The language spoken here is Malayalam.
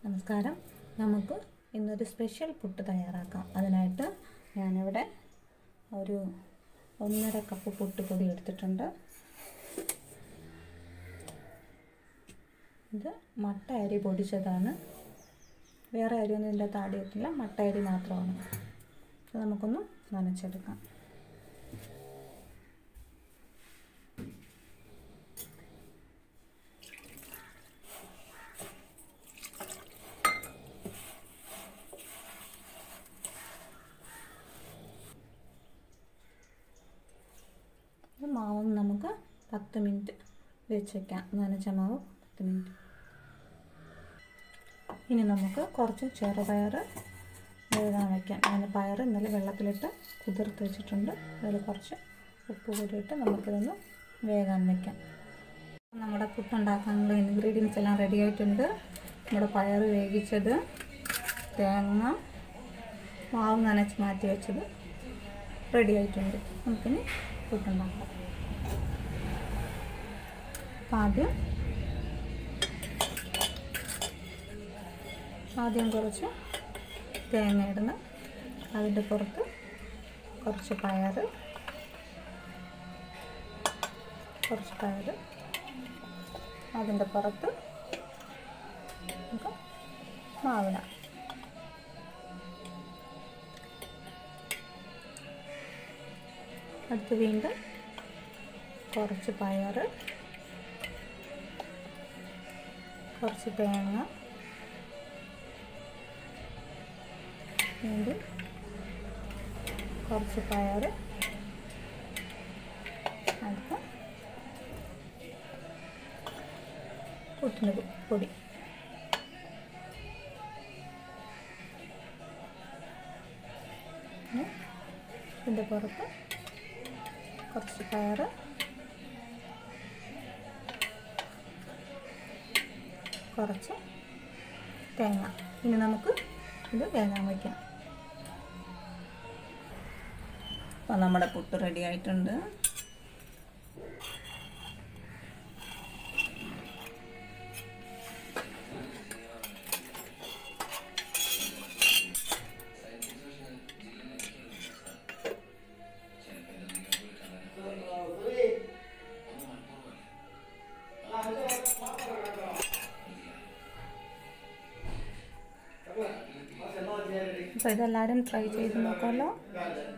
നമസ്കാരം നമുക്ക് ഇന്നൊരു സ്പെഷ്യൽ പുട്ട് തയ്യാറാക്കാം അതിനായിട്ട് ഞാനിവിടെ ഒരു ഒന്നര കപ്പ് പുട്ടുപൊടി എടുത്തിട്ടുണ്ട് ഇത് മട്ട അരി പൊടിച്ചതാണ് വേറെ അരിയൊന്നും ഇതിൻ്റെ താടി വെക്കില്ല മട്ട അരി മാത്രമാണ് ഇത് നമുക്കൊന്ന് നനച്ചെടുക്കാം ഇത് മാവ് നമുക്ക് പത്ത് മിനിറ്റ് വെച്ച് വയ്ക്കാം നനച്ച മാവ് പത്ത് മിനിറ്റ് ഇനി നമുക്ക് കുറച്ച് ചെറുപയർ വേകാൻ വയ്ക്കാം ഞാൻ പയർ ഇന്നലെ വെള്ളത്തിലിട്ട് കുതിർത്ത് വെച്ചിട്ടുണ്ട് അതിൽ കുറച്ച് ഉപ്പ് കൂടി ഇട്ട് നമുക്കിതൊന്ന് വേകാൻ വയ്ക്കാം നമ്മുടെ പുട്ടുണ്ടാക്കാനുള്ള ഇൻഗ്രീഡിയൻസ് എല്ലാം റെഡി ആയിട്ടുണ്ട് നമ്മുടെ പയർ വേവിച്ചത് തേങ്ങ മാവ് നനച്ച് മാറ്റി വെച്ചത് റെഡി ആയിട്ടുണ്ട് നമുക്കിനി പുട്ടുണ്ടാക്കാം അപ്പം ആദ്യം ആദ്യം കുറച്ച് തേങ്ങ ഇടുന്ന അതിൻ്റെ പുറത്ത് കുറച്ച് പയർ കുറച്ച് പയർ അതിൻ്റെ പുറത്ത് നമുക്ക് മാവിട അടുത്ത് വീണ്ടും കുറച്ച് പയർ കുറച്ച് തേങ്ങ വീണ്ടും കുറച്ച് പയർ അടുത്ത പുട്ടിന് പൊടി ഇതിൻ്റെ പുറത്ത് കുറച്ച് പയർ കുറച്ച് തേങ്ങ ഇനി നമുക്ക് ഇത് വേകാൻ വയ്ക്കാം അപ്പോൾ നമ്മുടെ പുട്ട് റെഡി ആയിട്ടുണ്ട് അപ്പോൾ ഇതെല്ലാവരും ട്രൈ ചെയ്ത് നോക്കാമല്ലോ